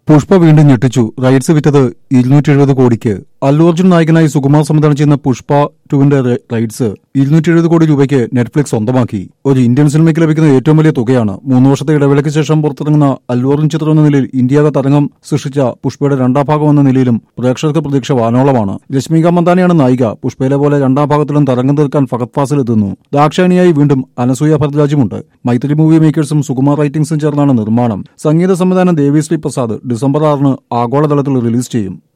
പുഷ്പ വീണ്ടും ഞെട്ടിച്ചു റൈറ്റ്സ് വിറ്റത് ഇരുന്നൂറ്റി എഴുപത് കോടിക്ക് അല്ലു അർജുൻ നായകനായി സുകുമാർ സംവിധാനം ചെയ്യുന്ന പുഷ്പ ടുവിന്റെ റൈറ്റ്സ് ഇരുന്നൂറ്റി എഴുപത് കോടി രൂപയ്ക്ക് നെറ്റ്ഫ്ലിക്സ് സ്വന്തമാക്കി ഒരു ഇന്ത്യൻ സിനിമയ്ക്ക് ലഭിക്കുന്ന ഏറ്റവും വലിയ തുകയാണ് മൂന്ന് വർഷത്തെ ഇടവേളയ്ക്ക് ശേഷം പുറത്തിറങ്ങുന്ന അല്ലു അർജുൻ ചിത്രം എന്ന നിലയിൽ ഇന്ത്യാക തരംഗം സൃഷ്ടിച്ച പുഷ്പയുടെ രണ്ടാം ഭാഗം എന്ന നിലയിലും പ്രേക്ഷകർക്ക് പ്രതീക്ഷ വാനോളമാണ് രശ്മിക മന്ദാനയാണ് നായിക പുഷ്പയിലെ പോലെ രണ്ടാം ഭാഗത്തിലും തരംഗം തീർക്കാൻ ഫഹദ് ഫാസിൽ എത്തുന്നു ദാക്ഷായണിയായി വീണ്ടും അനസൂയ ഭരദ്വാജുമുണ്ട് മൈത്രി മൂവി മേക്കേഴ്സും സുകുമാർ റൈറ്റിംഗ്സും ചേർന്നാണ് നിർമ്മാണം സംഗീത സംവിധാനം ദേവിശ്രീ പ്രസാദ് ഡിസംബർ ആറിന് ആഗോളതലത്തിൽ റിലീസ് ചെയ്യും